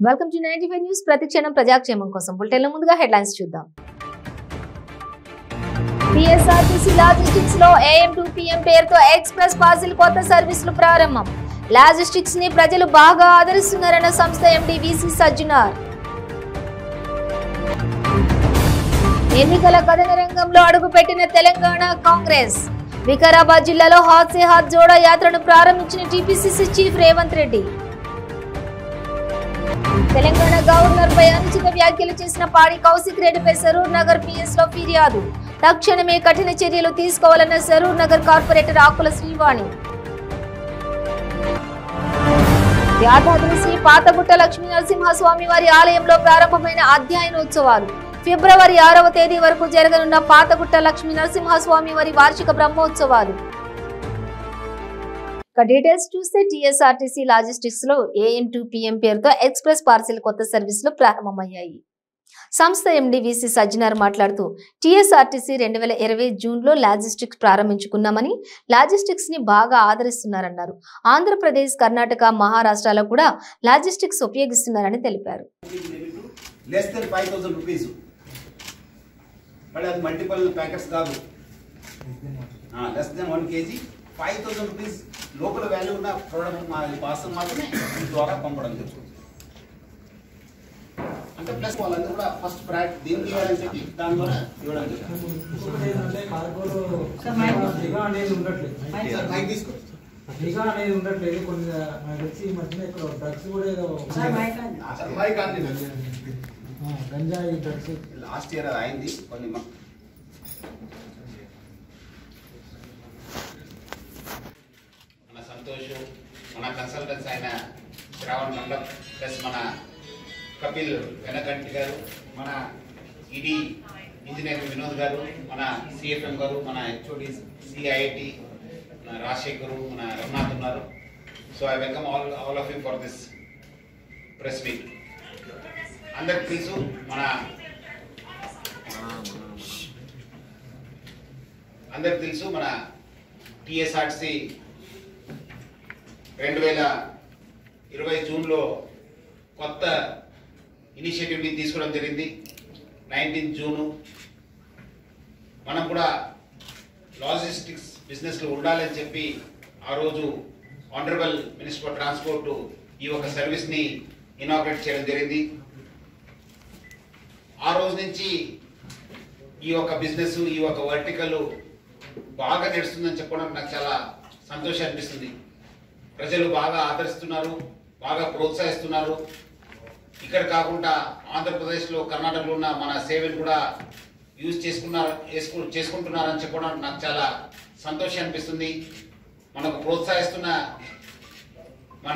Welcome to ninety five news ప్రతిక్షణం ప్రజాక్షేమం కోసం బులెటిన్ల ముందుగా హెడ్లైన్స్ చూద్దాం టీఎస్ఆర్టీసీ లాజిస్టిక్స్ లో ఏఎం టు పిఎం పేరుతో ఎక్స్ప్రెస్ పార్సిల్ కొత్త సర్వీసులు ప్రారంభం లాజిస్టిక్స్ ని ప్రజలు బాగా ఆదరిస్తున్నారన్న సంస్థ ఎండి విసి సజ్జనార్ ఎన్నికల కథన రంగంలో అడుగుపెట్టిన తెలంగాణ కాంగ్రెస్ వికారాబాద్ జిల్లాలో హాత్ సే హాత్ జోడో యాత్రను ప్రారంభించిన TPCC chief Revanth Reddy Telangana governor పై అనుచిత వ్యాఖ్యలు చేసిన పాడి కౌశిక్ రెడ్డిపై సరూర్ నగర్ పిఎస్ లో ఫిర్యాదు తక్షణమే కఠిన చర్యలు తీసుకోవాలన్న సరూర్ నగర్ కార్పొరేటర్ ఆకుల శ్రీవాణి యాదాద్రి శ్రీ పాతగుట్ట లక్ష్మీ నరసింహస్వామి వారి ఆలయంలో ప్రారంభమైన అధ్యయనోత్సవాలు ఫిబ్రవరి ఆరవ తేదీ వరకు జరగనున్న పాతగుట్ట లక్ష్మీ నరసింహస్వామి వారి వార్షిక బ్రహ్మోత్సవాలు ఇక డీటెయిల్స్ చూస్తే టీఎస్ఆర్టీసీ లాజిస్టిక్స్ లో ఏఎం టు పిఎం పేరుతో ఎక్స్ప్రెస్ పార్సిల్ కొత్త సర్వీసులు ప్రారంభమయ్యాయి సంస్థ ఎండి విసి సజ్జనార్ మాట్లాడుతూ టీఎస్ఆర్టీసీ రెండు వేల ఇరవై జూన్లో లాజిస్టిక్స్ ప్రారంభించుకున్నామని లాజిస్టిక్స్ ని బాగా ఆదరిస్తున్నారన్నారు ఆంధ్రప్రదేశ్ కర్ణాటక మహారాష్ట్రలో కూడా లాజిస్టిక్స్ ఉపయోగిస్తున్నారని తెలిపారు less than five thousand rupees మళ్ళీ అది మల్టిపల్ ప్యాకెట్స్ కాదు less than one KG five thousand rupees లోపల వాల్యూ ఉన్న ప్రోడక్ట్ మా పార్సల్ మాత్రమే ఈ ద్వారా పంపడం జరుగుతుంది అంటే ప్లస్ వాళ్ళందరూ కూడా ఫస్ట్ ప్రయారిటీ దీనికి ఇవ్వాలని చెప్పి దాని ద్వారా ఇవ్వడం జరుగుతుంది ఇంకొకటి ఏంటంటే కార్గోలో నిఘా అనేది ఉండట్లేదు మైక్ తీసుకో నిఘా అనేది ఉండట్లేదు కొన్ని నాకు తెలిసి ఈ మధ్యన ఇక్కడ డ్రగ్స్ కూడా ఏదో అసలు మైక్ ఆన్ ఆ, గంజాయి డ్రగ్స్ లాస్ట్ ఇయర్ అది అయింది కొన్ని మ- మన సంతోష్ మన కన్సల్టెంట్స్ అయిన శ్రావణ్ మండప్ ప్లస్ మన కపిల్ వెనకంటి గారు మన ఇడి ఇంజనీర్ వినోద్ గారు మన సిఎఫ్ఎం గారు మన హెచ్ఓడి సిఐటి మన రాజశేఖర్ మన రఘునాథ్ ఉన్నారు so I welcome all all of you for this press meet అందరికి తెలుసు మన అందరికి తెలుసు మన టిఎస్ఆర్సి రెండు వేల ఇరవై జూన్లో కొత్త ఇనిషియేటివ్ని తీసుకోవడం జరిగింది నైన్టీన్త్ జూను మనం కూడా లాజిస్టిక్స్ బిజినెస్లో ఉండాలని చెప్పి ఆ రోజు ఆనరబుల్ మినిస్టర్ ఫర్ ట్రాన్స్పోర్ట్ ఈ ఒక సర్వీస్ని ఇనాగ్రేట్ చేయడం జరిగింది ఆ రోజు నుంచి ఈ యొక్క బిజినెస్ ఈ యొక్క వర్టికల్ బాగా నడుస్తుందని చెప్పడం నాకు చాలా సంతోషం అనిపిస్తుంది ప్రజలు బాగా ఆదరిస్తున్నారు బాగా ప్రోత్సహిస్తున్నారు ఇక్కడ కాకుండా ఆంధ్రప్రదేశ్లో కర్ణాటకలో ఉన్న మన సేవలు కూడా యూజ్ చేసుకున్నారు చేసుకు చేసుకుంటున్నారని చెప్పడం నాకు చాలా సంతోషం అనిపిస్తుంది మనకు ప్రోత్సహిస్తున్న మన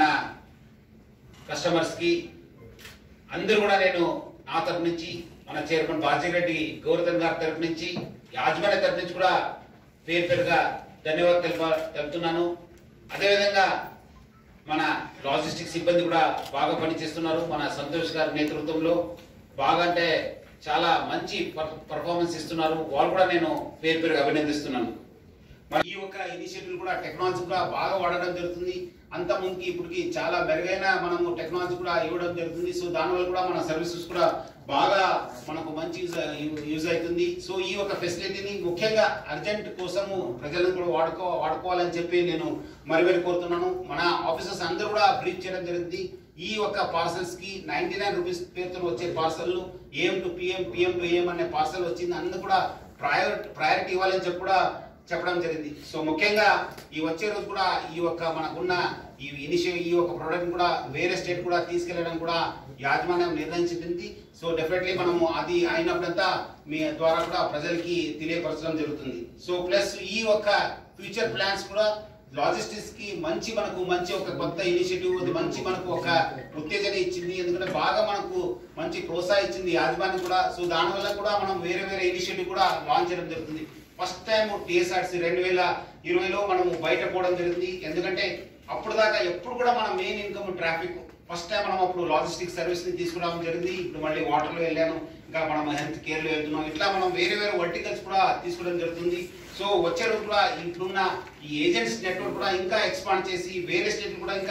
కస్టమర్స్కి అందరూ కూడా నేను నా తరపు నుంచి మన చైర్మన్ బాజిరెడ్డి గౌరధన్ గారి తరపు నుంచి యాజమాన్య తరపు నుంచి కూడా పేరు పేరుగా ధన్యవాదాలు తెలుప తెలుపుతున్నాను అదేవిధంగా మన లాజిస్టిక్ సిబ్బంది కూడా బాగా పనిచేస్తున్నారు మన సంతోష్ గారి నేతృత్వంలో బాగా అంటే చాలా మంచి పర్ఫార్మెన్స్ ఇస్తున్నారు వాళ్ళు కూడా నేను పేరు పేరుగా అభినందిస్తున్నాను మరి ఈ యొక్క ఇనిషియేటివ్ కూడా టెక్నాలజీ కూడా బాగా వాడడం జరుగుతుంది అంత ముందుకి ఇప్పటికి చాలా మెరుగైన మనము టెక్నాలజీ కూడా ఇవ్వడం జరుగుతుంది సో దానివల్ల కూడా మన సర్వీసెస్ కూడా బాగా మనకు మంచి యూజ్ యూజ్ అవుతుంది సో ఈ యొక్క ఫెసిలిటీని ముఖ్యంగా అర్జెంట్ కోసము ప్రజలను కూడా వాడుకో వాడుకోవాలని చెప్పి నేను మరి మరి కోరుతున్నాను మన ఆఫీసర్స్ అందరూ కూడా బ్రీఫ్ చేయడం జరిగింది ఈ యొక్క పార్సల్స్ కి నైన్టీ నైన్ రూపీస్ పేరుతో వచ్చే parcel AM to PM PM to AM అనే పార్సల్ వచ్చింది అందరూ కూడా ప్రయారిటీ ప్రయారిటీ ఇవ్వాలని చెప్పి కూడా చెప్పడం జరిగింది సో ముఖ్యంగా ఈ వచ్చే రోజు కూడా ఈ యొక్క మనకున్న ఈ ఇనిషియే ఈ యొక్క ప్రోడక్ట్ కూడా వేరే స్టేట్ కూడా తీసుకెళ్లడం కూడా యాజమాన్యం నిర్ణయించింది సో డెఫినెట్లీ మనము అది అయినప్పుడంతా మీ ద్వారా కూడా ప్రజలకి తెలియపరచడం జరుగుతుంది సో ప్లస్ ఈ యొక్క ఫ్యూచర్ ప్లాన్స్ కూడా లాజిస్టిక్స్ కి మంచి మనకు మంచి ఒక కొత్త ఇనిషియేటివ్ ఇది మంచి మనకు ఒక ఉత్తేజన ఇచ్చింది ఎందుకంటే బాగా మనకు మంచి ప్రోత్సహించింది యాజమాన్యం కూడా సో దానివల్ల కూడా మనం వేరే వేరే ఇనిషియేటివ్ కూడా లాంచ్ చేయడం జరుగుతుంది ఫస్ట్ టైం టీఎస్ఆర్సీ రెండు వేల ఇరవైలో మనము బయట పోవడం జరిగింది ఎందుకంటే అప్పుడు దాకా ఎప్పుడు కూడా మన main income traffic first time మనం అప్పుడు లాజిస్టిక్ సర్వీస్ ని తీసుకురావడం జరిగింది ఇప్పుడు మళ్ళీ వాటర్ లో వెళ్ళాను ఇంకా మనం హెల్త్ కేర్ లో వెళ్తున్నాం ఇట్లా మనం వేరే వేరే వర్టికల్స్ కూడా తీసుకోవడం జరుగుతుంది సో వచ్చే రోజు కూడా ఇప్పుడున్న ఈ ఏజెంట్స్ నెట్వర్క్ కూడా ఇంకా ఎక్స్పాండ్ చేసి వేరే స్టేట్ కూడా ఇంకా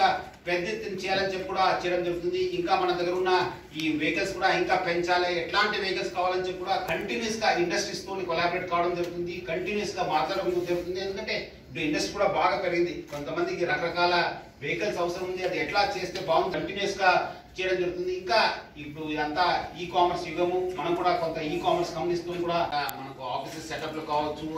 పెద్ద ఎత్తున చేయాలని చెప్పి కూడా చేయడం జరుగుతుంది ఇంకా మన దగ్గర ఉన్న ఈ వెహికల్స్ కూడా ఇంకా పెంచాలి ఎట్లాంటి వెహికల్స్ కావాలని చెప్పి కూడా కంటిన్యూస్ గా ఇండస్ట్రీస్ తో కొలాబరేట్ కావడం జరుగుతుంది కంటిన్యూస్ గా మాట్లాడడం జరుగుతుంది ఎందుకంటే ఇప్పుడు ఇండస్ట్రీ కూడా బాగా పెరిగింది కొంతమందికి రకరకాల వెహికల్స్ అవసరం ఉంది అది ఎట్లా చేస్తే బాగుంది కంటిన్యూస్ గా చేయడం జరుగుతుంది ఇంకా ఇప్పుడు ఇదంతా ఈ కామర్స్ యుగము మనం కూడా కొంత ఈ కామర్స్ కంపెనీస్ తో కూడా ఆ, మనకు ఆఫీసెస్ సెటప్ లో కావచ్చు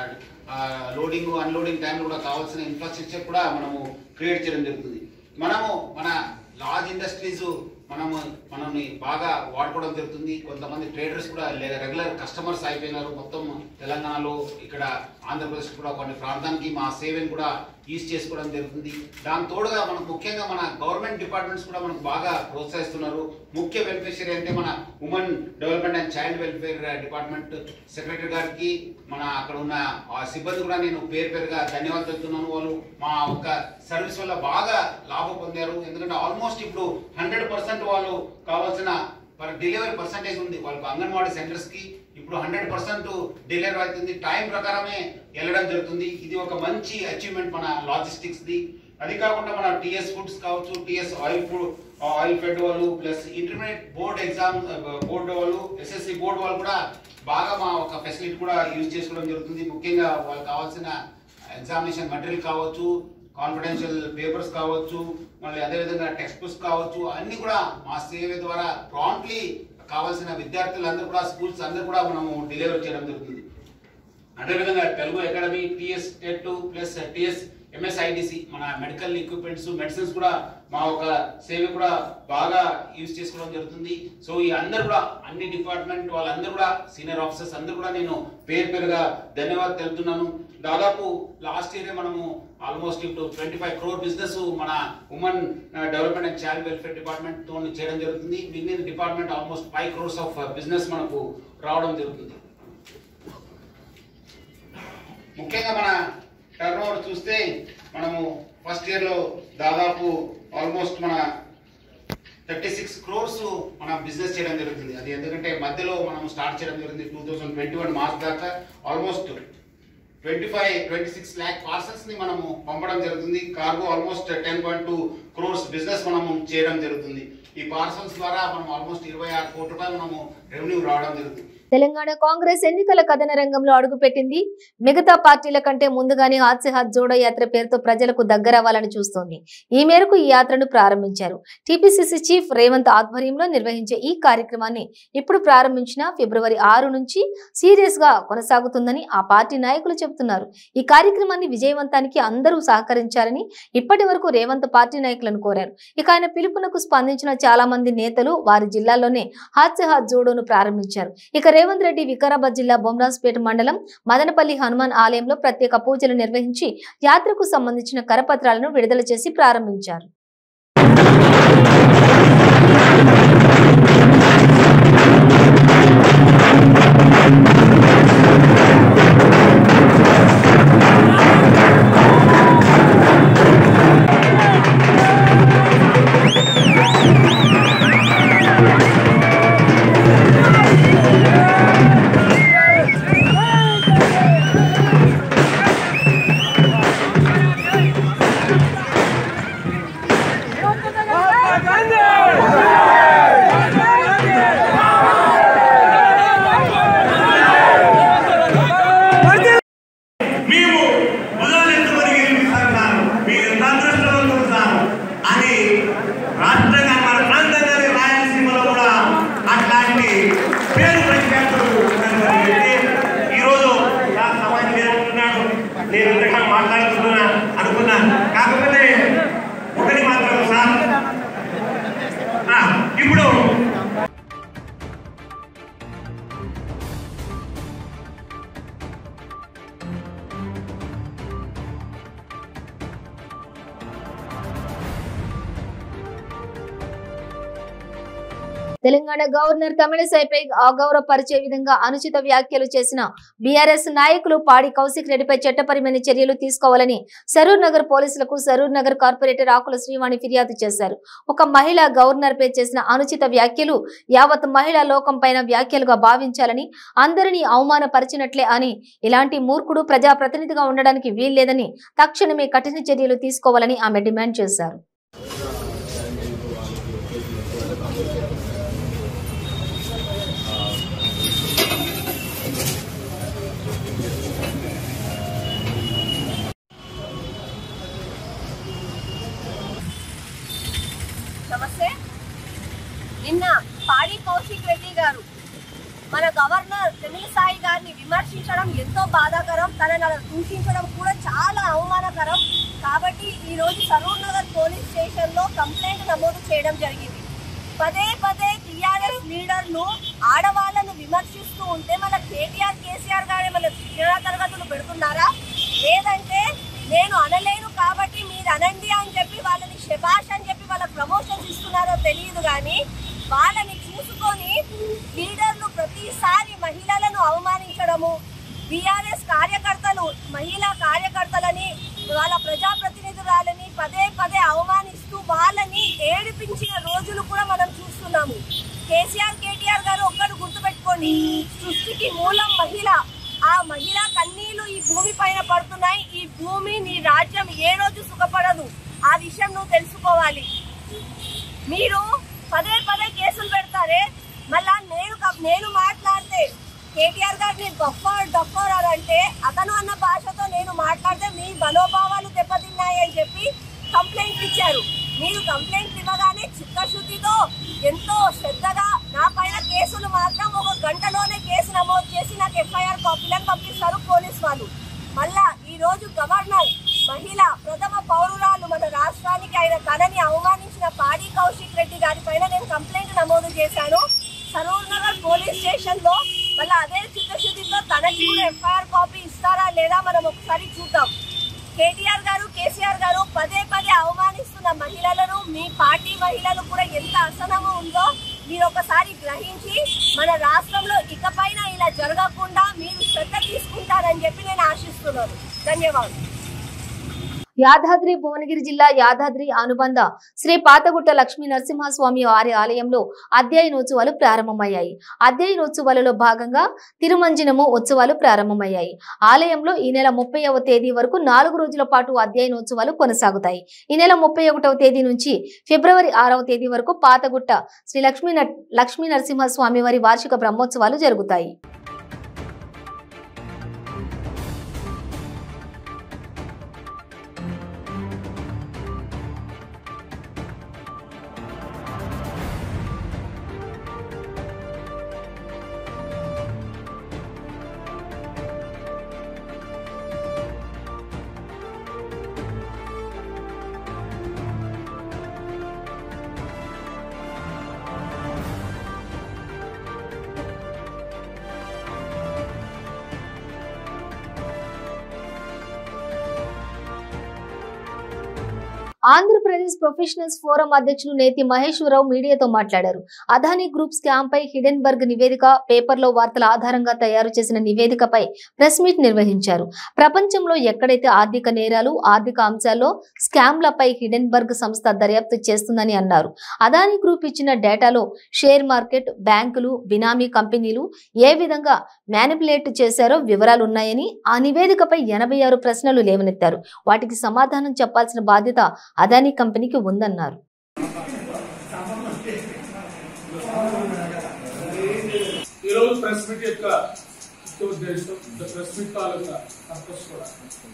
లోడింగ్ అన్లోడింగ్ టైం కూడా కావాల్సిన ఇన్ఫ్రాస్ట్రక్చర్ కూడా మనము క్రియేట్ చేయడం జరుగుతుంది మనము మన లార్జ్ ఇండస్ట్రీస్ మనము మనల్ని బాగా వాడుకోవడం జరుగుతుంది కొంతమంది ట్రేడర్స్ కూడా రెగ్యులర్ కస్టమర్స్ అయిపోయినారు మొత్తం తెలంగాణలో ఇక్కడ ఆంధ్రప్రదేశ్ కూడా కొన్ని ప్రాంతానికి మా సేవని కూడా యూజ్ చేసుకోవడం జరుగుతుంది దాని తోడుగా మనకు ముఖ్యంగా మన గవర్నమెంట్ డిపార్ట్మెంట్స్ కూడా మనకు బాగా ప్రోత్సహిస్తున్నారు ముఖ్య బెనిఫిషియరీ అంటే మన women development and child welfare department secretary గారికి మన అక్కడ ఉన్న ఆ సిబ్బంది కూడా నేను పేరు పేరుగా ధన్యవాదాలు చెప్తున్నాను వాళ్ళు మా ఒక సర్వీస్ వల్ల బాగా లాభం పొందారు ఎందుకంటే ఆల్మోస్ట్ ఇప్పుడు హండ్రెడ్ పర్సెంట్ వాళ్ళు కావాల్సిన డెలివరీ పర్సంటేజ్ ఉంది వాళ్ళకి అంగన్వాడీ సెంటర్స్ కి ఇప్పుడు హండ్రెడ్ పర్సెంట్ డెలివరీ అవుతుంది టైం ప్రకారమే వెళ్ళడం జరుగుతుంది ఇది ఒక మంచి అచీవ్మెంట్ మన లాజిస్టిక్స్ ది అది కాకుండా మన టిఎస్ ఫుడ్స్ కావచ్చు TS oil food oil fed వాళ్ళు plus intermediate board exam board వాళ్ళు ఎస్ఎస్సి బోర్డు వాళ్ళు కూడా బాగా మా ఒక ఫెసిలిటీ కూడా యూజ్ చేసుకోవడం జరుగుతుంది ముఖ్యంగా వాళ్ళకి కావాల్సిన ఎగ్జామినేషన్ మెటీరియల్ కావచ్చు కాన్ఫిడెన్షియల్ పేపర్స్ కావచ్చు మళ్ళీ అదేవిధంగా టెక్స్ట్ బుక్స్ కావచ్చు అన్ని కూడా మా సేవ ద్వారా ప్రాంప్ట్లీ కావాల్సిన విద్యార్థులందరూ కూడా స్కూల్స్ అందరూ కూడా మనము డెలివర్ చేయడం జరుగుతుంది అదేవిధంగా Telugu academy TS TET plus TS MSIDC మన మెడికల్ ఎక్విప్మెంట్స్ మెడిసిన్స్ కూడా మా ఒక సేవ కూడా బాగా యూజ్ చేసుకోవడం జరుగుతుంది సో ఈ అందరు కూడా అన్ని డిపార్ట్మెంట్ వాళ్ళందరూ కూడా సీనియర్ ఆఫీసర్స్ అందరూ కూడా నేను పేరు పేరుగా ధన్యవాదాలు తెలుపుతున్నాను దాదాపు లాస్ట్ ఇయర్ మనము ఆల్మోస్ట్ ఇప్పుడు ట్వంటీ ఫైవ్ క్రోర్ బిజినెస్ మన women development and child welfare department తో చేయడం జరుగుతుంది మిగిలిన department almost five crores of business మనకు రావడం జరుగుతుంది ముఖ్యంగా మన టర్న్ ఓవర్ చూస్తే మనము ఫస్ట్ ఇయర్ లో దాదాపు ఆల్మోస్ట్ మన థర్టీ సిక్స్ క్రోర్స్ మన బిజినెస్ చేయడం జరుగుతుంది అది ఎందుకంటే మధ్యలో మనం స్టార్ట్ చేయడం జరిగింది two thousand twenty one March దాకా almost twenty five twenty six lakh parcels ని మనము పంపడం జరుగుతుంది cargo almost ten point two crores business మనము చేయడం జరుగుతుంది ఈ పార్సల్స్ ద్వారా మనం ఆల్మోస్ట్ ఇరవై ఆరు కోట్ల రూపాయలు మనము రెవెన్యూ రావడం జరుగుతుంది తెలంగాణ కాంగ్రెస్ ఎన్నికల కథన రంగంలో అడుగుపెట్టింది మిగతా పార్టీల కంటే ముందుగానే హాత్ సే హాత్ జోడో యాత్ర పేరుతో ప్రజలకు దగ్గరవ్వాలని చూస్తోంది ఈ మేరకు ఈ యాత్రను ప్రారంభించారు టీపీసీసీ చీఫ్ రేవంత్ ఆధ్వర్యంలో నిర్వహించే ఈ కార్యక్రమాన్ని ఇప్పుడు ప్రారంభించిన ఫిబ్రవరి ఆరు నుంచి సీరియస్ గా కొనసాగుతుందని ఆ పార్టీ నాయకులు చెబుతున్నారు ఈ కార్యక్రమాన్ని విజయవంతానికి అందరూ సహకరించాలని ఇప్పటి వరకు రేవంత్ పార్టీ నాయకులను కోరారు ఇక ఆయన పిలుపునకు స్పందించిన చాలా మంది నేతలు వారి జిల్లాల్లోనే హాత్ సే హాత్ జోడోను ప్రారంభించారు ఇక రేవంత్ రెడ్డి వికారాబాద్ జిల్లా బొమ్రాజ్పేట మండలం మదనపల్లి హనుమాన్ ఆలయంలో ప్రత్యేక పూజలు నిర్వహించి యాత్రకు సంబంధించిన కరపత్రాలను విడుదల చేసి ప్రారంభించారు మేము మొదలు ఎత్తుకొని గెలిపిస్తాం సార్ మీరు ఎంత అదృష్టవంతులు సార్ అని రాష్ట్రంగా మన ప్రాంతంగానే రాయలసీమలో కూడా అట్లాంటి పేరు ప్రఖ్యాతులు ఉన్నటువంటి వ్యక్తి ఈరోజు నా సమాజం నేర్పుతున్నాడు నేను ఇంతగా మాట్లాడుతున్నా అనుకున్నా కాకపోతే ఒకటి మాత్రం సార్ ఆ, ఇప్పుడు తెలంగాణ గవర్నర్ తమిళసైపై అగౌరవపరిచే విధంగా అనుచిత వ్యాఖ్యలు చేసిన బీఆర్ఎస్ నాయకులు పాడి కౌశిక్ రెడ్డిపై చట్టపరమైన చర్యలు తీసుకోవాలని సరూర్ నగర్ పోలీసులకు సరూర్ నగర్ కార్పొరేటర్ ఆకుల శ్రీవాణి ఫిర్యాదు చేశారు ఒక మహిళ గవర్నర్ పై చేసిన అనుచిత వ్యాఖ్యలు యావత్ మహిళా లోకం పైన వ్యాఖ్యలుగా భావించాలని అందరినీ అవమానపరిచినట్లే అని ఇలాంటి మూర్ఖుడు ప్రజాప్రతినిధిగా ఉండడానికి వీల్లేదని తక్షణమే కఠిన చర్యలు తీసుకోవాలని ఆమె డిమాండ్ చేశారు కౌశిక్ రెడ్డి గారు మన గవర్నర్ సాయి గారిని విమర్శించడం ఎంతో బాధాకరం తనని అలా దూషించడం కూడా చాలా అవమానకరం కాబట్టి ఈ రోజు సరూర్ నగర్ పోలీస్ స్టేషన్ లో కంప్లైంట్ నమోదు చేయడం జరిగింది పదే పదే టీఆర్ఎస్ లీడర్లు ఆడవాళ్లను విమర్శిస్తూ ఉంటే మన కేటీఆర్ కేసీఆర్ గారే మన శిక్షణ తరగతులు పెడుతున్నారా లేదంటే నేను అనలేను కాబట్టి మీరు అనండి అని చెప్పి వాళ్ళని శబాష్ అని చెప్పి వాళ్ళకి ప్రమోషన్స్ ఇస్తున్నారో తెలియదు కానీ వాళ్ళని చూసుకొని లీడర్లు ప్రతిసారి మహిళలను అవమానించడము బీఆర్ఎస్ కార్యకర్తలు మహిళా కార్యకర్తలని వాళ్ళ ప్రజాప్రతినిధురాలని పదే పదే అవమానిస్తూ వాళ్ళని ఏడిపించిన రోజులు కూడా మనం చూస్తున్నాము కేసీఆర్ కేటీఆర్ గారు ఒక్కడు గుర్తుపెట్టుకోండి సృష్టికి మూలం మహిళ ఆ మహిళ కన్నీళ్లు ఈ భూమి పైన పడుతున్నాయి ఈ భూమి నీ రాజ్యం ఏ రోజు సుఖపడదు ఆ విషయం నువ్వు తెలుసుకోవాలి మీరు పదే పదే కేసులు పెడతారే మళ్ళా నేను క- నేను మాట్లాడితే కేటీఆర్ గారిని గొప్ప డొప్పర్ అని అంటే అతను అన్న భాషతో నేను మాట్లాడితే మీ మనోభావాలు దెబ్బతిన్నాయి అని చెప్పి కంప్లైంట్ ఇచ్చారు మీరు కంప్లైంట్ ఇవ్వగానే చిత్తశుద్ధితో ఎంతో శ్రద్ధగా నా పైన కేసులు మాత్రం ఒక గంటలోనే కేసు నమోదు చేసి నాకు ఎఫ్ఐఆర్ కాపీలను పంపిస్తారు పోలీస్ వాళ్ళు మళ్ళా ఈ రోజు గవర్నర్ మహిళ ప్రథమ పౌరురాలు మన రాష్ట్రానికి ఆయన తనని అవమానించిన పాడి కౌశిక్ రెడ్డి గారి పైన నేను కంప్లైంట్ నమోదు చేశాను సరూర్ నగర్ పోలీస్ స్టేషన్ లో మళ్ళీ అదే చిత్తశుద్ధితో తనకి కూడా ఎఫ్ఐఆర్ కాపీ ఇస్తారా లేదా మనం ఒకసారి చూద్దాం కేటీఆర్ గారు కేసీఆర్ గారు పదే పదే అవమానిస్తున్న మహిళలను మీ పార్టీ మహిళలు కూడా ఎంత అసహనము ఉందో మీరు ఒకసారి గ్రహించి మన రాష్ట్రంలో ఇకపైన ఇలా జరగకుండా మీరు శ్రద్ధ తీసుకుంటారని చెప్పి నేను ఆశిస్తున్నాను ధన్యవాదాలు యాదాద్రి భువనగిరి జిల్లా యాదాద్రి అనుబంధ శ్రీ పాతగుట్ట లక్ష్మీ నరసింహస్వామి వారి ఆలయంలో అధ్యయనోత్సవాలు ప్రారంభమయ్యాయి అధ్యయనోత్సవాలలో భాగంగా తిరుమంజనము ఉత్సవాలు ప్రారంభమయ్యాయి ఆలయంలో ఈ నెల ముప్పైవ తేదీ వరకు నాలుగు రోజుల పాటు అధ్యయనోత్సవాలు కొనసాగుతాయి ఈ నెల ముప్పై ఒకటవ తేదీ నుంచి ఫిబ్రవరి ఆరవ తేదీ వరకు పాతగుట్ట శ్రీ లక్ష్మీ నర్- లక్ష్మీ నరసింహస్వామి వారి వార్షిక బ్రహ్మోత్సవాలు జరుగుతాయి ఆంధ్రప్రదేశ్ ప్రొఫెషనల్స్ ఫోరం అధ్యక్షులు నేతి మహేశ్వరరావు మీడియాతో మాట్లాడారు అదానీ గ్రూప్ స్కామ్ పై హిడెన్బర్గ్ నివేదిక పేపర్లో వార్తల ఆధారంగా తయారు చేసిన నివేదికపై ప్రెస్ మీట్ నిర్వహించారు ప్రపంచంలో ఎక్కడైతే ఆర్థిక నేరాలు ఆర్థిక అంశాల్లో స్కామ్లపై హిడెన్బర్గ్ సంస్థ దర్యాప్తు చేస్తుందని అన్నారు అదానీ గ్రూప్ ఇచ్చిన డేటాలో షేర్ మార్కెట్ బ్యాంకులు బినామీ కంపెనీలు ఏ విధంగా మ్యానిపులేట్ చేశారో వివరాలు ఉన్నాయని ఆ నివేదికపై ఎనభై ఆరు ప్రశ్నలు లేవనెత్తారు వాటికి సమాధానం చెప్పాల్సిన బాధ్యత అదానీ కంపెనీకి ఉందన్నారు ఈరోజు ప్రెస్ మీట్ యొక్క ముఖ్య ఉద్దేశం ప్రెస్ మీట్ తాలూకా పర్పస్ కూడా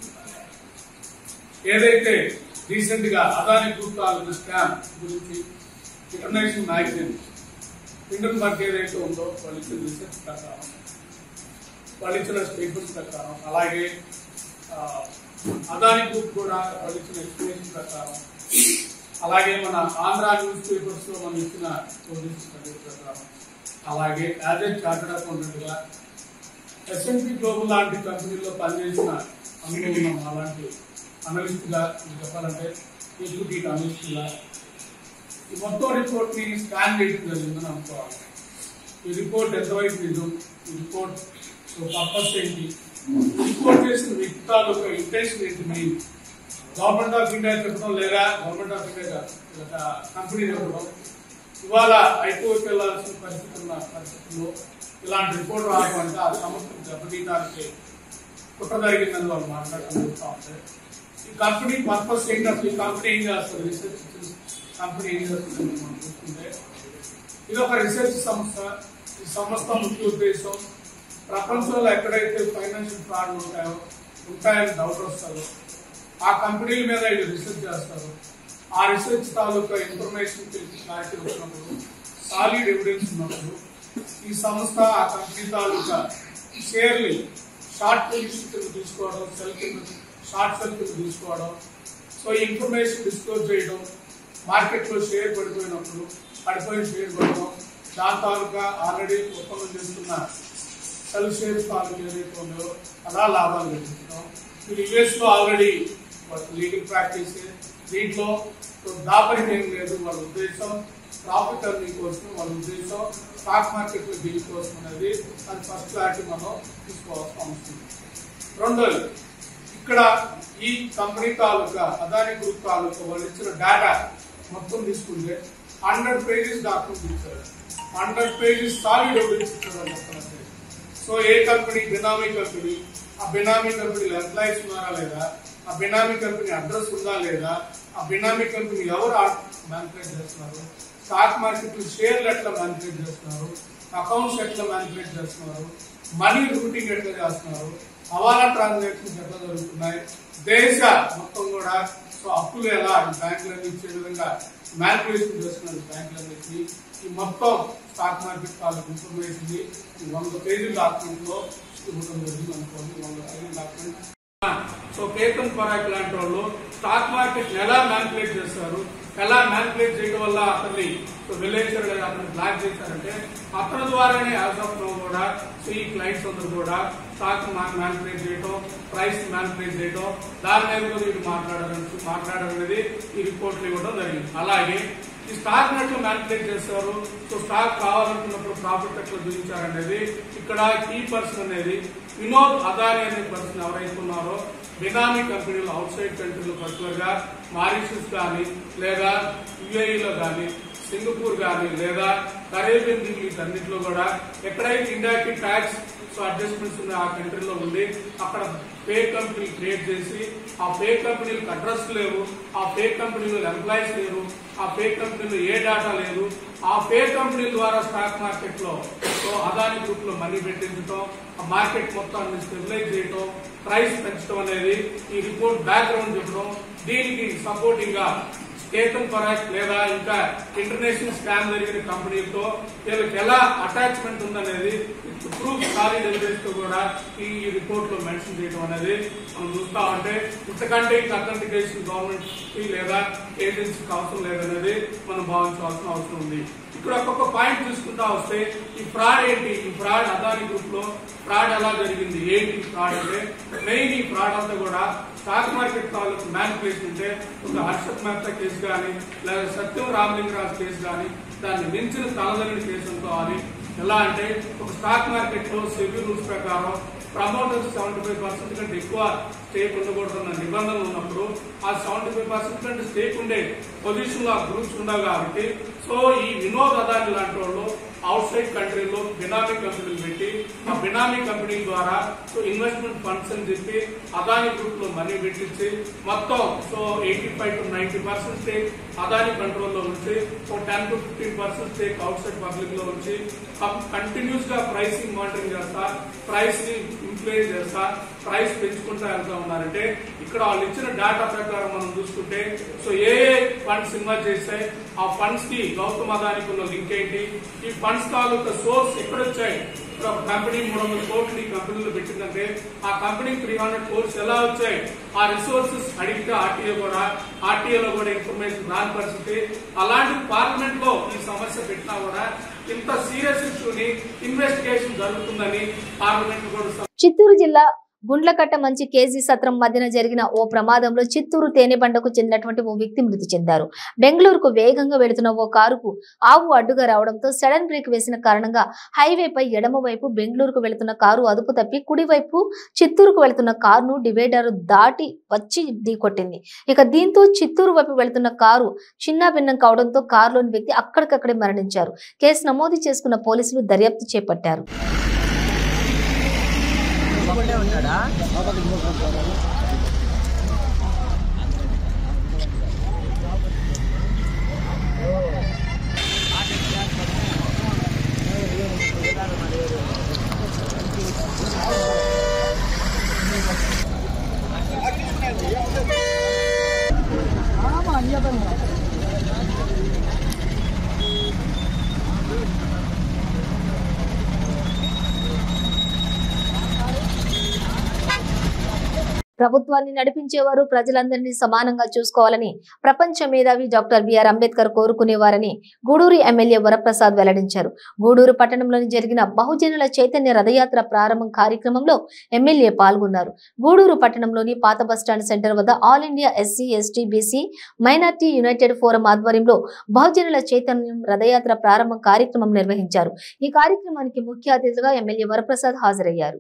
ఏదైతే రీసెంట్ గా అదాని గ్రూప్ తాలూకా స్కామ్ గురించి ఇంటర్నేషనల్ మ్యాగజైన్ ఇండియన్ మార్క్ ఏదైతే ఉందో వాళ్ళు ఇచ్చిన రీసెర్చ్ ప్రకారం వాళ్ళు ఇచ్చిన స్టేట్మెంట్స్ ప్రకారం అలాగే ఆ, అదాని గ్రూప్ కూడా వాళ్ళు ఇచ్చిన ఎక్స్ప్లెనేషన్ ప్రకారం అలాగే మన ఆంధ్ర న్యూస్ పేపర్స్ లో మనం ఇచ్చిన పోలీస్ ప్రకారం అలాగే యాజ్ ఏ చార్టెడ్ అకౌంటెంట్ గా ఎస్ఎన్పి గ్లోబల్ లాంటి కంపెనీల్లో పనిచేసిన అనుభవం ఉన్న అలాంటి అనలిస్ట్ గా మీకు చెప్పాలంటే ఈక్విటీ అనలిస్ట్ గా ఈ మొత్తం రిపోర్ట్ ని స్కాన్ చేయడం జరిగిందని అనుకోవాలి ఈ రిపోర్ట్ ఎంతవరకు నిజం ఈ రిపోర్ట్ పర్పస్ ఏంటి రిపోర్ట్ చేసిన వ్యక్తి తాలూకా ఇంటెన్షన్ ఏంటి మెయిన్ గవర్నమెంట్ ఆఫ్ ఇండియా చెప్పడం లేదా గవర్నమెంట్ ఆఫ్ ఇండియా ఒక కంపెనీ చెప్పడం ఇవాళ హైకోర్టు వెళ్లాల్సిన పరిస్థితి ఉన్న పరిస్థితుల్లో ఇలాంటి రిపోర్ట్ రావడం అంటే ఆ సంస్థను దెబ్బతీయడానికి కుట్ర జరిగిందని వాళ్ళు మాట్లాడుతూ చెప్తా ఉంటారు ఈ కంపెనీ పర్పస్ ఏంటి అసలు ఈ కంపెనీ ఏం చేస్తుంది రీసెర్చ్ కంపెనీ ఏం చేస్తుంది మనం చూసుకుంటే ఇది ఒక రీసెర్చ్ సంస్థ ఈ సంస్థ ముఖ్య ఉద్దేశం ప్రపంచంలో ఎక్కడైతే ఫైనాన్షియల్ ఫ్రాడ్ ఉంటాయో ఉంటాయని డౌట్ వస్తుందో ఆ కంపెనీల మీద వీళ్ళు రీసెర్చ్ చేస్తారు ఆ రీసెర్చ్ తాలూకా ఇన్ఫర్మేషన్ తెలిసి క్లారిటీ వచ్చినప్పుడు సాలిడ్ ఎవిడెన్స్ ఉన్నప్పుడు ఈ సంస్థ ఆ కంపెనీ తాలూకా షేర్ని షార్ట్ పొజిషన్ కింద తీసుకోవడం సెల్ కింద షార్ట్ సెల్ కింద తీసుకోవడం సో ఈ ఇన్ఫర్మేషన్ డిస్క్లోజ్ చేయడం మార్కెట్లో షేర్ పడిపోయినప్పుడు పడిపోయిన షేర్ కొనడం దాని తాలూకా ఆల్రెడీ ఒప్పందం చేసుకున్న సెల్ షేర్స్ తాలూకా ఏదైతే ఉందో అలా లాభాలు గడించడం ఇది యుఎస్ లో ఆల్రెడీ లీగల్ ప్రాక్టీస్ దీంట్లో దాపరికి ఏం లేదు వాళ్ళ ఉద్దేశం ప్రాఫిట్ అర్నింగ్ కోసం వాళ్ళ ఉద్దేశం స్టాక్ మార్కెట్ లో దీని కోసం అనేది అది ఫస్ట్ క్లారిటీ మనం తీసుకోవాల్సిన అవసరం ఉంది. రెండోది ఇక్కడ ఈ కంపెనీ తాలూకా అదాని గ్రూప్ తాలూకా వాళ్ళు ఇచ్చిన డేటా మొత్తం తీసుకుంటే హండ్రెడ్ పేజెస్ డాక్యుమెంట్ ఇచ్చారు హండ్రెడ్ పేజెస్ సాలిడ్ ఎవిడెన్స్ ఇచ్చారు మొత్తం అంతే. సో ఏ కంపెనీ బినామీ కంపెనీ ఆ బినామీ కంపెనీలో ఎంప్లాయీస్ ఉన్నారా లేదా ఆ బినామీ కంపెనీ అడ్రస్ ఉందా లేదా ఆ బినామీ కంపెనీ ఎవరు మ్యానిపులేట్ చేస్తున్నారు స్టాక్ మార్కెట్ షేర్లు ఎట్లా మ్యానిపులేట్ చేస్తున్నారు అకౌంట్స్ ఎట్లా మ్యానిపులేట్ చేస్తున్నారు మనీ రూటింగ్ ఎట్లా చేస్తున్నారు హవాలా ట్రాన్సాక్షన్స్ ఎట్లా జరుగుతున్నాయి దేశ మొత్తం కూడా సో అప్పులు ఎలా బ్యాంకులన్నీ ఇచ్చే విధంగా మ్యానిపులేషన్ చేస్తున్నారు బ్యాంకులన్నింటినీ ఈ మొత్తం స్టాక్ మార్కెట్ తాలూకు ఇన్ఫర్మేషన్ ఈ వంద పేజీల డాక్యుమెంట్ లో ఇవ్వడం జరిగింది అనుకోండి వంద పేజీల డాక్యుమెంట్ సో కేతన్ పరాక్ లాంటి వాళ్ళు స్టాక్ మార్కెట్ ఎలా మ్యానిపులేట్ చేస్తారు ఎలా మ్యానిపులేట్ చేయడం వల్ల అతన్ని సో విలేకరు లేదా అతన్ని బ్లాక్ చేశారంటే అతని ద్వారానే యాజ్ ఆఫ్ నో కూడా సో ఈ క్లయింట్స్ అందరూ కూడా స్టాక్ మ్యానిపులేట్ చేయడం ప్రైస్ మ్యానిపులేట్ చేయడం దాని మీద కూడా వీళ్ళు మాట్లాడాలని మాట్లాడాలనేది ఈ రిపోర్ట్లు ఇవ్వడం జరిగింది అలాగే ఈ స్టాక్ నెట్లు మ్యానిపులేట్ చేస్తారు సో స్టాక్ కావాలనుకున్నప్పుడు ప్రాఫిట్ ఎట్లా చూపించారనేది ఇక్కడ కీ పర్సన్ అనేది వినోద్ అదాని అనే పర్సన్ ఎవరైతే ఉన్నారో బినామీ కంపెనీలు అవుట్ సైడ్ కంట్రీలో పర్టికులర్ గా మారిషస్ కానీ లేదా యుఏఈలో కానీ సింగపూర్ కానీ లేదా కరేబియన్ దీనికి అన్నింటిలో కూడా ఎక్కడైతే ఇండియాకి ట్యాక్స్ సో అడ్జస్ట్మెంట్స్ ఉన్న ఆ కంట్రీలో ఉండి అక్కడ పే కంపెనీ క్రియేట్ చేసి ఆ పే కంపెనీలకు అడ్రస్ లేవు ఆ పే కంపెనీలో ఎంప్లాయీస్ లేరు ఆ పే కంపెనీలో ఏ డేటా లేదు ఆ పే కంపెనీ ద్వారా స్టాక్ మార్కెట్ లో సో అదాని గ్రూప్ లో మనీ పెట్టించడం ఆ మార్కెట్ మొత్తాన్ని స్టెబిలైజ్ చేయడం ప్రైస్ పెంచడం అనేది ఈ రిపోర్ట్ బ్యాక్గ్రౌండ్ చెప్పడం దీనికి సపోర్టింగ్ గా కేతన్ పరాక్ లేదా ఇంకా ఇంటర్నేషనల్ స్కామ్ జరిగిన కంపెనీలతో వీళ్ళకి ఎలా అటాచ్మెంట్ ఉందనేది ప్రూఫ్ సాలిడ్ ఎవిడెన్స్ తో కూడా ఈ రిపోర్ట్ లో మెన్షన్ చేయడం అనేది మనం చూస్తా ఉంటే ఇంతకంటే ఇంకా అథెంటికేషన్ గవర్నమెంట్ కి లేదా ఏజెన్సీకి అవసరం లేదనేది మనం భావించాల్సిన అవసరం ఉంది ఇక్కడ ఒక్కొక్క పాయింట్ చూసుకుంటా వస్తే ఈ ఫ్రాడ్ ఏంటి ఈ ఫ్రాడ్ అదాని గ్రూప్ లో ఫ్రాడ్ ఎలా జరిగింది ఏంటి ఫ్రాడ్ అంటే మెయిన్ ఈ ఫ్రాడ్ అంతా కూడా స్టాక్ మార్కెట్ తాలూకు మ్యానిపులేషన్ అంటే ఒక హర్షత్ మెహతా కేసు కానీ లేదా సత్యం రామలింగరాజు కేసు కానీ దాన్ని మించిన తలదలని కేసు అనుకోవాలి ఎలా అంటే ఒక స్టాక్ మార్కెట్ లో సెబీ రూల్స్ ప్రకారం ప్రమోటర్స్ సెవెంటీ ఫైవ్ పర్సెంట్ కంటే ఎక్కువ స్టేక్ ఉండకూడదన్న నిబంధనలు ఉన్నప్పుడు ఆ సెవెంటీ ఫైవ్ పర్సెంట్ కంటే స్టేక్ ఉండే పొజిషన్ లో ఆ గ్రూప్స్ ఉండవు కాబట్టి సో ఈ వినోద్ అదాని లాంటి వాళ్ళు అవుట్ సైడ్ కంట్రీలో బినామీ కంపెనీలు పెట్టి ఆ బినామీ కంపెనీ ద్వారా సో ఇన్వెస్ట్మెంట్ ఫండ్స్ అని చెప్పి అదాని గ్రూప్ లో మనీ పెట్టించి మొత్తం so eighty five to ninety percent stake Adani control లో ఉంచి ఒక ten to fifteen percent stake outside public లో ఉంచి కంటిన్యూస్ గా ప్రైసింగ్ మానిటరింగ్ చేస్తా ప్రైస్ ని ఇన్ఫ్లుయెన్స్ చేస్తా ప్రైస్ పెంచుకుంటా వెళ్తా ఉన్నారంటే ఇక్కడ వాళ్ళు ఇచ్చిన డేటా ప్రకారం మనం చూసుకుంటే సో ఏ ఏ ఫండ్స్ ఇన్వెస్ట్ చేస్తాయి ఆ ఫండ్స్ కి గౌతమ్ అదానికి ఉన్న లింక్ ఏంటి ఈ ఫండ్స్ తాలూకా సోర్స్ ఎక్కడొచ్చాయి ఇప్పుడు ఒక కంపెనీ మూడు వందల కోట్లు ఈ కంపెనీలో పెట్టిందంటే ఆ కంపెనీ త్రీ హండ్రెడ్ కోర్స్ ఎలా వచ్చాయి ఆ రిసోర్సెస్ అడిగితే ఆర్టీఏ కూడా ఆర్టీఏలో కూడా ఇన్ఫర్మేషన్ రాని పరిస్థితి అలాంటి పార్లమెంట్ లో ఈ సమస్య పెట్టినా కూడా ఇంత సీరియస్ ఇష్యూని ఇన్వెస్టిగేషన్ జరుగుతుందని పార్లమెంట్ కూడా చిత్తూరు జిల్లా గుండ్లకట్ట మంచి కేజీ సత్రం మధ్యన జరిగిన ఓ ప్రమాదంలో చిత్తూరు తేనెబండకు చెందినటువంటి ఓ వ్యక్తి మృతి చెందారు బెంగళూరుకు వేగంగా వెళుతున్న ఓ కారుకు ఆవు అడ్డుగా రావడంతో సడన్ బ్రేక్ వేసిన కారణంగా హైవేపై ఎడమ వైపు బెంగళూరుకు వెళుతున్న కారు అదుపు తప్పి కుడివైపు చిత్తూరుకు వెళుతున్న కారును డివైడర్ దాటి వచ్చి ఢీకొట్టింది ఇక దీంతో చిత్తూరు వైపు వెళుతున్న కారు చిన్నాభిన్నం కావడంతో కారులోని వ్యక్తి అక్కడికక్కడే మరణించారు కేసు నమోదు చేసుకున్న పోలీసులు దర్యాప్తు చేపట్టారు ప్రభుత్వాన్ని నడిపించేవారు ప్రజలందరినీ సమానంగా చూసుకోవాలని ప్రపంచ మేధావి డాక్టర్ బిఆర్ అంబేద్కర్ కోరుకునేవారని గూడూరు ఎమ్మెల్యే వరప్రసాద్ వెల్లడించారు గూడూరు పట్టణంలోని జరిగిన బహుజనుల చైతన్య రథయాత్ర ప్రారంభం కార్యక్రమంలో ఎమ్మెల్యే పాల్గొన్నారు గూడూరు పట్టణంలోని పాత బస్టాండ్ సెంటర్ వద్ద all India SC ST BC minority united forum ఆధ్వర్యంలో బహుజనుల చైతన్యం రథయాత్ర ప్రారంభ కార్యక్రమం నిర్వహించారు ఈ కార్యక్రమానికి ముఖ్య అతిథిగా ఎమ్మెల్యే వరప్రసాద్ హాజరయ్యారు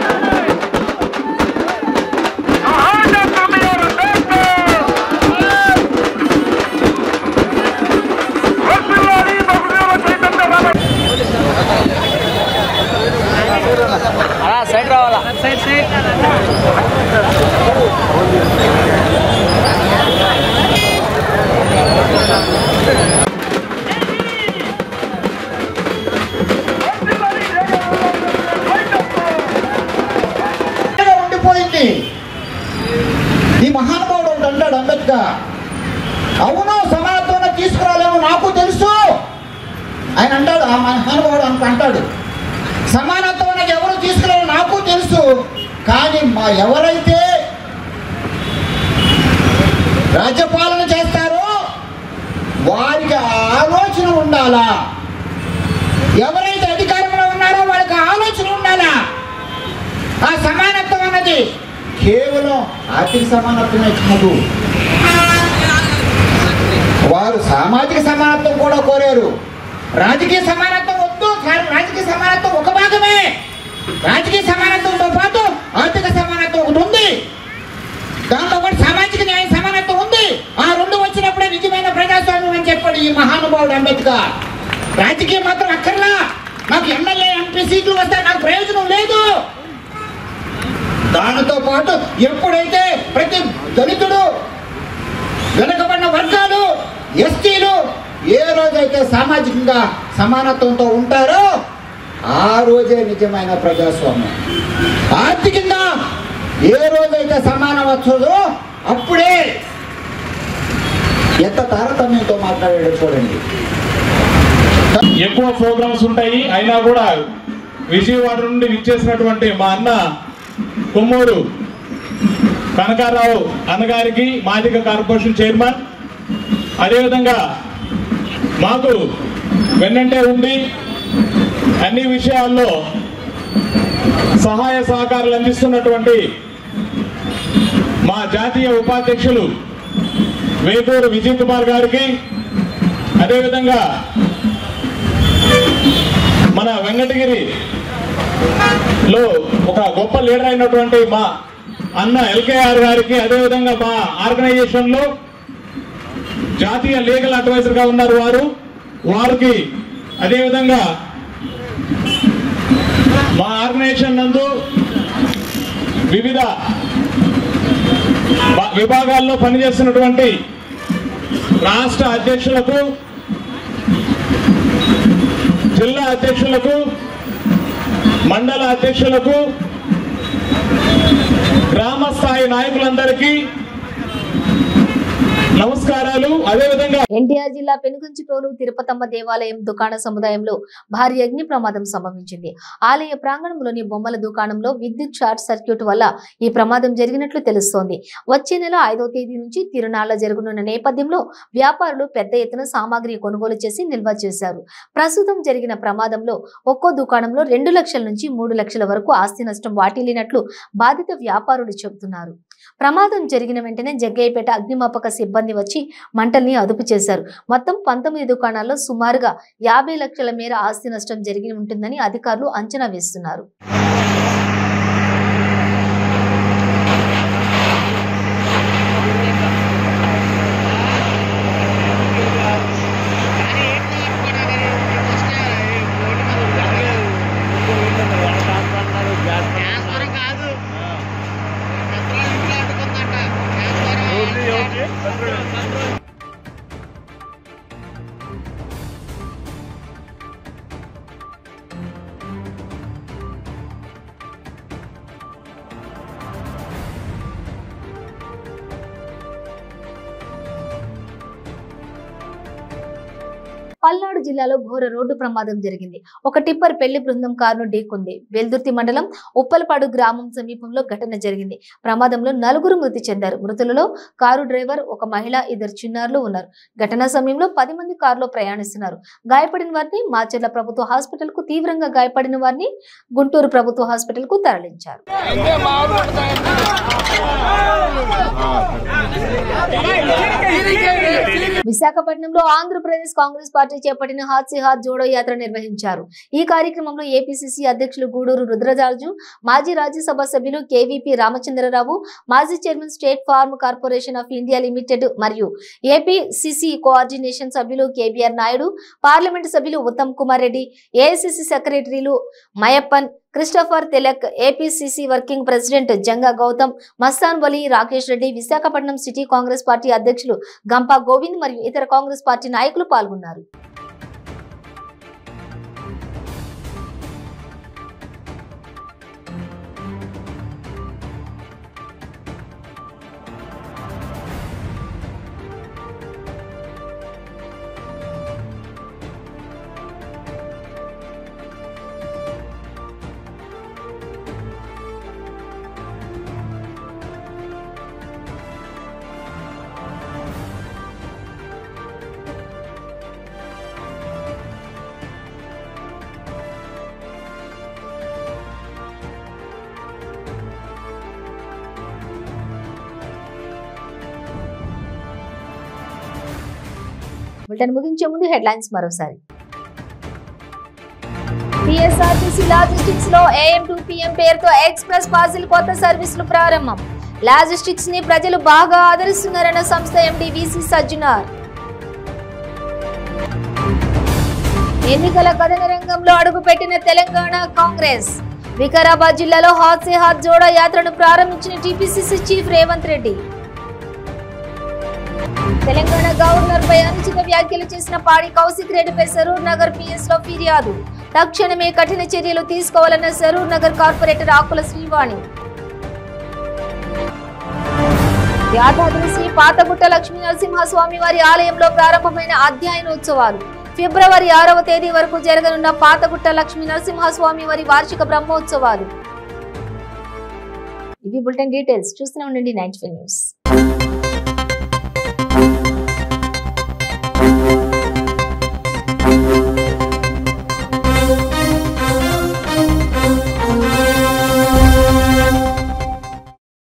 ఇక్కడ ఉండిపోయింది ఈ మహానుభావుడు ఒకడు అంటాడు అంబేద్కర్ అవును సమానత్వం తీసుకురాలేమో నాకు తెలుసు ఆయన అంటాడు ఆ మహానుభావుడు అంత అంటాడు సమానత్వం అనేది ఎవరు తీసుకురాలో నాకు తెలుసు కానీ మా ఎవరైతే రాజ్యపాలన చేస్తారో వారికి ఆ ఆలోచన ఉండాలా ఎవరైతే అధికారంలో ఉన్నారో వారికి ఆ ఆలోచన ఉండాలా ఆ సమానత్వం అన్నది కేవలం ఆర్థిక సమానత్వమే కాదు వారు సామాజిక సమానత్వం కూడా కోరారు రాజకీయ సమానత్వం వద్దు కా- రాజకీయ సమానత్వం ఒక భాగమే రాజకీయ సమానత్వంతో పాటు ఆర్థిక సమానత్వం ఒకటి ఉంది దాంతో పాటు సామాజిక న్యాయ సమానత్వం ఉంది ఆ రెండు వచ్చినప్పుడే నిజమైన ప్రజాస్వామ్యం అని చెప్పాడు ఈ మహానుభావుడు అంబేద్కర్ రాజకీయం మాత్రం అక్కర్లా నాకు ఎమ్మెల్యే ఎంపీ సీట్లు వస్తే నాకు ప్రయోజనం లేదు దానితో పాటు ఎప్పుడైతే ప్రతి దళితుడు వెనుకబడిన వర్గాలు ఎస్టీలు ఏ రోజైతే సామాజికంగా సమానత్వంతో ఉంటారో ఆ రోజే నిజమైన ప్రజాస్వామ్యం ఆర్థికంగా ఏ రోజైతే సమానం వచ్చదో అప్పుడే ఎంత తారతమ్యంతో మాట్లాడాడు చూడండి ఎక్కువ ప్రోగ్రామ్స్ ఉంటాయి అయినా కూడా విజయవాడ నుండి విచ్చేసినటువంటి మా అన్న కొమ్మూరు కనకారావు అన్నగారికి మాదిక కార్పొరేషన్ చైర్మన్ అదేవిధంగా మాకు వెన్నంటే ఉండి అన్ని విషయాల్లో సహాయ సహకారాలు అందిస్తున్నటువంటి మా జాతీయ ఉపాధ్యక్షులు వేగూరు విజయ్ కుమార్ గారికి అదేవిధంగా మన వెంకటగిరి లో ఒక గొప్ప లీడర్ అయినటువంటి మా అన్న ఎల్కేఆర్ గారికి అదేవిధంగా మా ఆర్గనైజేషన్ లో జాతీయ లీగల్ అడ్వైజర్ గా ఉన్నారు వారు వారికి అదేవిధంగా మా ఆర్గనైజేషన్ నందు వివిధ బ- విభాగాల్లో పనిచేస్తున్నటువంటి రాష్ట్ర అధ్యక్షులకు జిల్లా అధ్యక్షులకు మండల అధ్యక్షులకు గ్రామ స్థాయి నాయకులందరికీ నమస్కారాలు అదేవిధంగా ఎన్టీఆర్ జిల్లా పెనుగంచిప్రోలు తిరుపతమ్మ దేవాలయం దుకాణ సముదాయంలో భారీ అగ్ని ప్రమాదం సంభవించింది ఆలయ ప్రాంగణంలోని బొమ్మల దుకాణంలో విద్యుత్ షార్ట్ సర్క్యూట్ వల్ల ఈ ప్రమాదం జరిగినట్లు తెలుస్తోంది వచ్చే నెల ఐదో తేదీ నుంచి తిరునాళ్ల జరగనున్న నేపథ్యంలో వ్యాపారులు పెద్ద ఎత్తున సామాగ్రి కొనుగోలు చేసి నిల్వ చేశారు ప్రస్తుతం జరిగిన ప్రమాదంలో ఒక్కో దుకాణంలో రెండు లక్షల నుంచి మూడు లక్షల వరకు ఆస్తి నష్టం వాటిల్లినట్లు బాధిత వ్యాపారులు చెబుతున్నారు ప్రమాదం జరిగిన వెంటనే జగ్గయ్యపేట అగ్నిమాపక సిబ్బంది వచ్చి మంటల్ని అదుపు చేశారు మొత్తం పంతొమ్మిది దుకాణాల్లో సుమారుగా యాభై లక్షల మేర ఆస్తి నష్టం జరిగి ఉంటుందని అధికారులు అంచనా వేస్తున్నారు పల్నాడు జిల్లాలో ఘోర రోడ్డు ప్రమాదం జరిగింది ఒక టిప్పర్ పెళ్లి బృందం కారును ఢీకొంది వెల్దుర్తి మండలం ఉప్పలపాడు గ్రామం సమీపంలో ఘటన జరిగింది ప్రమాదంలో నలుగురు మృతి చెందారు మృతులలో కారు డ్రైవర్ ఒక మహిళ ఇద్దరు చిన్నారులు ఉన్నారు ఘటనా సమయంలో పది మంది కారులో ప్రయాణిస్తున్నారు గాయపడిన వారిని మాచర్ల ప్రభుత్వ హాస్పిటల్ కు తీవ్రంగా గాయపడిన వారిని గుంటూరు ప్రభుత్వ హాస్పిటల్ కు తరలించారు విశాఖపట్నంలో ఆంధ్రప్రదేశ్ కాంగ్రెస్ పార్టీ చేపట్టిన హాత్ సే హాత్ జోడో యాత్ర నిర్వహించారు ఈ కార్యక్రమంలో ఏపీసీసీ అధ్యక్షులు గూడూరు రుద్రరాజు మాజీ రాజ్యసభ సభ్యులు కేవీపీ రామచంద్రరావు మాజీ chairman state farm corporation of India limited మరియు ఏపీసీసీ కోఆర్డినేషన్ సభ్యులు కేబీఆర్ నాయుడు పార్లమెంటు సభ్యులు Uttam Kumar Reddy AICC secretaries Mayappan Christopher Tilak APCC working president Janga Gautam Mastan Vali Rakesh Reddy Visakhapatnam city Congress party అధ్యక్షులు గంపా గోవింద్ మరియు ఇతర కాంగ్రెస్ పార్టీ నాయకులు పాల్గొన్నారు బులెటిన్ ముగించే ముందు హెడ్లైన్స్ మరోసారి టీఎస్ఆర్టీసీ లాజిస్టిక్స్ లో ఏఎం టు పిఎం పేరుతో ఎక్స్ప్రెస్ పార్సిల్ కొత్త సర్వీసులు ప్రారంభం లాజిస్టిక్స్ ని ప్రజలు బాగా ఆదరిస్తున్నారన్న సంస్థ ఎండి విసి సజ్జనార్ ఎన్నికల కథన రంగంలో అడుగుపెట్టిన తెలంగాణ కాంగ్రెస్ వికారాబాద్ జిల్లాలో హాత్ సే హాత్ జోడో యాత్రను ప్రారంభించిన TPCC chief Revanth Reddy Telangana governor పై అనుచిత వ్యాఖ్యలు చేసిన పాడి కౌశిక్ రెడ్డిపై సరూర్ నగర్ పిఎస్ లో ఫిర్యాదు తక్షణమే కఠిన చర్యలు తీసుకోవాలన్న సరూర్ నగర్ కార్పొరేటర్ ఆకుల శ్రీవాణి యాదాద్రి శ్రీ పాతగుట్ట లక్ష్మీ నరసింహస్వామి వారి ఆలయంలో ప్రారంభమైన అధ్యయనోత్సవాలు ఫిబ్రవరి ఆరవ తేదీ వరకు జరగనున్న పాతగుట్ట లక్ష్మీ నరసింహస్వామి వారి వార్షిక బ్రహ్మోత్సవాలు ఇవి బులెటిన్ డీటెయిల్స్ చూస్తూనే ఉండండి నైన్టీ న్యూస్